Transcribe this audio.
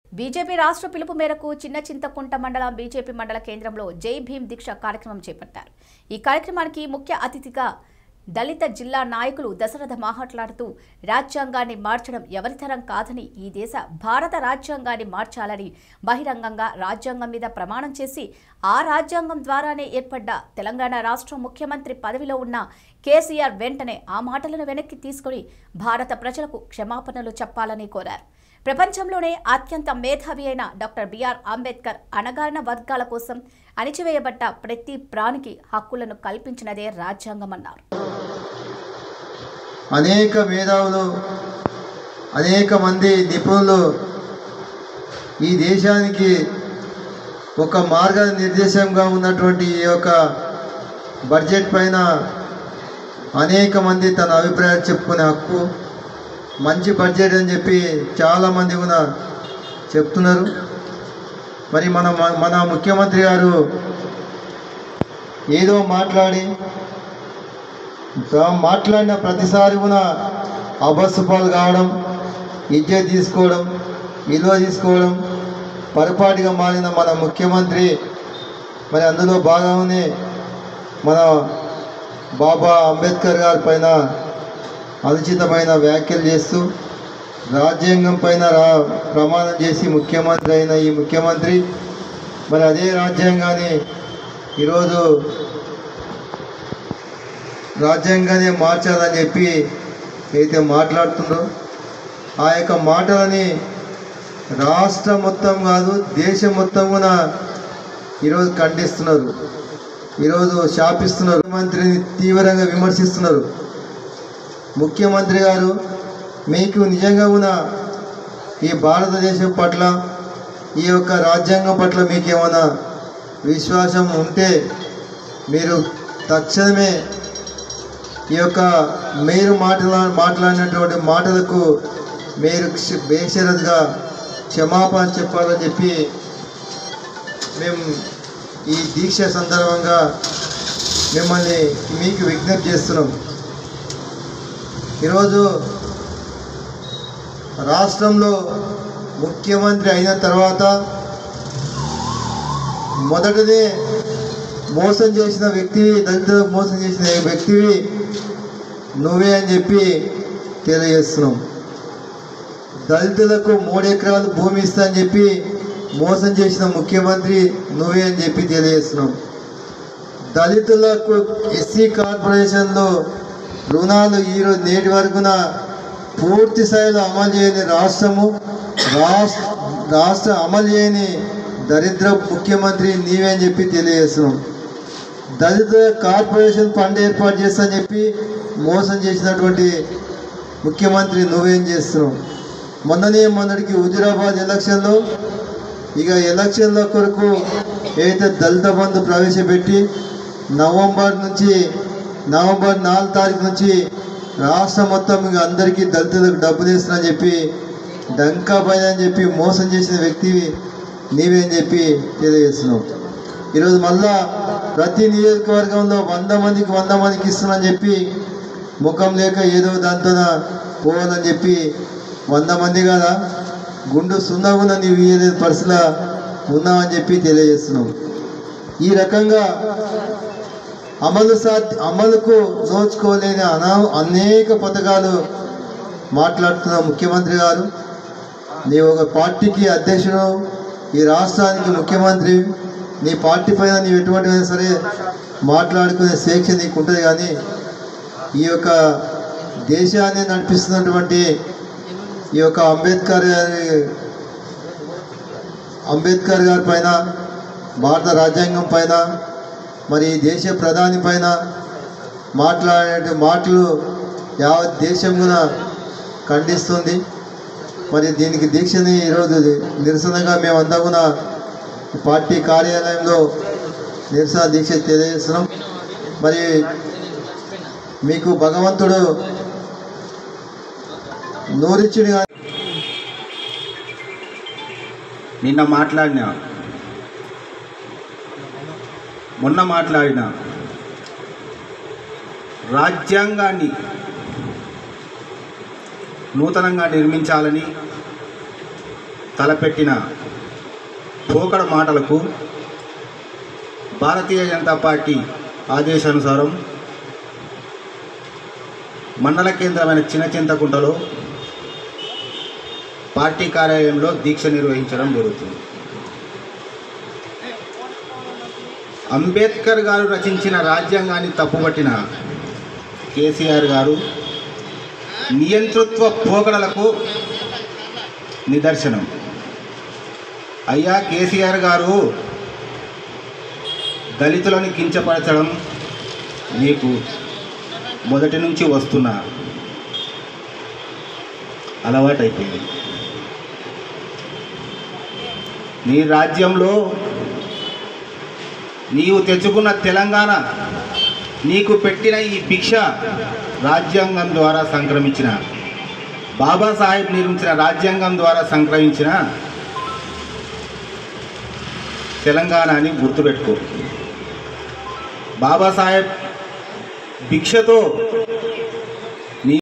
BJP రాష్ట్ర పిలుపు మేరకు చిన్న చింతకుంట మండలం బీజేపీ మండల కేంద్రంలో జై భీమ్ దీక్ష కార్యక్రమం చేపట్టారు ఈ కార్యక్రమానికి ముఖ్య అతిథిగా దళిత జిల్లా నాయకులు దశరథ మాట్లాడుతూ రాజ్యాంగాన్ని మార్చడం ఎవరితరం కాదని ఈ దేశ భారత రాజ్యాంగాన్ని మార్చాలని బహిరంగంగా రాజ్యాంగం మీద ప్రమాణం చేసి ఆ రాజ్యాంగం ద్వారానే ఏర్పడ్డ తెలంగాణ రాష్ట్ర ముఖ్యమంత్రి పదవిలో ఉన్న కేసీఆర్ వెంటనే ఆ మాటలను వెనక్కి తీసుకుని భారత ప్రజలకు క్షమాపణలు చెప్పాలని కోరారు ప్రపంచంలోనే అత్యంత మేధావి అయిన డాక్టర్ బిఆర్ అంబేద్కర్ అణగారిన వర్గాల కోసం అణిచివేయబడ్డ ప్రతి ప్రాణికి హక్కులను కల్పించినదే రాజ్యాంగమన్నారు అనేక మేధావులు అనేక మంది నిపుణులు ఈ దేశానికి ఒక మార్గ నిర్దేశంగా ఉన్నటువంటి ఈ యొక్క బడ్జెట్ పైన అనేక మంది తన అభిప్రాయాలు చెప్పుకునే హక్కు మంచి బడ్జెట్ అని చెప్పి చాలామంది కూడా చెప్తున్నారు మరి మన మన ముఖ్యమంత్రి గారు ఏదో మాట్లాడి తా- మాట్లాడిన ప్రతిసారి కూడా అబస్సు పాలు కావడం ఇజ్జత్ తీసుకోవడం విలువ తీసుకోవడం పొరపాటుగా మారిన మన ముఖ్యమంత్రి మరి అందులో భాగంగానే మన బాబా అంబేద్కర్ గారి పైన అనుచితమైన వ్యాఖ్యలు చేస్తూ రాజ్యాంగం పైన రా ప్రమాణం చేసి ముఖ్యమంత్రి అయిన ఈ ముఖ్యమంత్రి మరి అదే రాజ్యాంగాన్ని ఈరోజు రాజ్యాంగాన్ని మార్చాలని చెప్పి అయితే మాట్లాడుతుండ్రో ఆ యొక్క మాటలని రాష్ట్రం మొత్తం కాదు దేశం మొత్తం కూడా ఈరోజు ఖండిస్తున్నారు ఈరోజు శాపిస్తున్నారు ముఖ్యమంత్రిని తీవ్రంగా విమర్శిస్తున్నారు ముఖ్యమంత్రి గారు మీకు నిజంగా కూడా ఈ భారతదేశం పట్ల ఈ యొక్క రాజ్యాంగం పట్ల మీకు ఏమైనా విశ్వాసం ఉంటే మీరు తక్షణమే ఈ యొక్క మీరు మాటలా మాట్లాడినటువంటి మాటలకు మీరు క్ష- బేషరతుగా క్షమాపణ చెప్పాలని చెప్పి మేము ఈ దీక్ష సందర్భంగా మిమ్మల్ని మీకు విజ్ఞప్తి చేస్తున్నాం ఈరోజు రాష్ట్రంలో ముఖ్యమంత్రి అయిన తర్వాత మొదటనే మోసం చేసిన వ్యక్తివి దళితులకు మోసం చేసిన వ్యక్తివి నువ్వే అని చెప్పి తెలియజేస్తున్నాం దళితులకు మూడు ఎకరాలు భూమి ఇస్తా అని చెప్పి మోసం చేసిన ముఖ్యమంత్రి నువ్వే అని చెప్పి తెలియజేస్తున్నాం దళితులకు ఎస్సీ కార్పొరేషన్లో రుణాలు ఈరోజు నేటి వరకున పూర్తి స్థాయిలో అమలు చేయని రాష్ట్రము రాష్ట్ర రాష్ట్ర అమలు చేయని దరిద్ర ముఖ్యమంత్రి నీవే అని చెప్పి తెలియజేస్తున్నాం దళిత కార్పొరేషన్ ఫండ్ ఏర్పాటు చేస్తా అని చెప్పి మోసం చేసినటువంటి ముఖ్యమంత్రి నువ్వేం చేస్తున్నావు మొన్ననే మొన్నటికి హుజురాబాద్ ఎలక్షన్లో ఇక ఎలక్షన్ల కొరకు ఏదైతే దళిత బంధు ప్రవేశపెట్టి నవంబర్ నుంచి నవంబర్ నాలుగు తారీఖు నుంచి రాష్ట్రం మొత్తం ఇక అందరికీ దళితులకు డబ్బులు ఇస్తున్నా చెప్పి డంకా పైన అని చెప్పి మోసం చేసిన వ్యక్తివి నీవేం చెప్పి తెలియజేస్తున్నావు ఈరోజు మళ్ళా ప్రతి నియోజకవర్గంలో వంద మందికి వంద మందికి ఇస్తున్నాని చెప్పి ముఖం లేక ఏదో దాంతో పోవాలని చెప్పి వంద మంది కదా గుండు సున్నా కూడా నీవు ఏదో పరిస్థితిలో ఉన్నావని చెప్పి తెలియజేస్తున్నావు ఈ రకంగా అమలు సా అమలుకు నోచుకోలేని అనా అనేక పథకాలు మాట్లాడుతున్న ముఖ్యమంత్రి గారు నీవు ఒక పార్టీకి అధ్యక్షుడు ఈ రాష్ట్రానికి ముఖ్యమంత్రి నీ పార్టీ పైన నీవు ఎటువంటి అయినా సరే మాట్లాడుకునే స్వేచ్ఛ నీకు ఉంటుంది కానీ ఈ యొక్క దేశాన్ని నడిపిస్తున్నటువంటి ఈ యొక్క అంబేద్కర్ గారి అంబేద్కర్ గారి పైన భారత రాజ్యాంగం పైన మరి ఈ దేశ ప్రధాని పైన మాట్లాడే మాటలు యావత్ దేశం కూడా ఖండిస్తుంది మరి దీనికి దీక్షని ఈరోజు నిరసనగా మేమంతా కూడా పార్టీ కార్యాలయంలో నిరసన దీక్ష తెలియజేస్తున్నాం మరి మీకు భగవంతుడు నూరిచ్చుడు కానీ నిన్న మాట్లాడిన మొన్న మాట్లాడిన రాజ్యాంగాన్ని నూతనంగా నిర్మించాలని తలపెట్టిన పోకడ మాటలకు భారతీయ జనతా పార్టీ ఆదేశానుసారం మండల కేంద్రమైన చిన్న చింతకుంటలో పార్టీ కార్యాలయంలో దీక్ష నిర్వహించడం జరుగుతుంది అంబేద్కర్ గారు రచించిన రాజ్యాంగాన్ని తప్పుపట్టిన కేసీఆర్ గారు నియంతృత్వ పోకడలకు నిదర్శనం అయ్యా కేసీఆర్ గారు దళితులను కించపరచడం మీకు మొదటి నుంచి వస్తున్న అలవాటైపోయింది నీ రాజ్యంలో నీవు తెచ్చుకున్న తెలంగాణ నీకు పెట్టిన ఈ భిక్ష రాజ్యాంగం ద్వారా సంక్రమించిన బాబాసాహెబ్ నిర్మించిన రాజ్యాంగం ద్వారా సంక్రమించిన తెలంగాణ అని గుర్తుపెట్టుకో బాబాసాహెబ్ భిక్షతో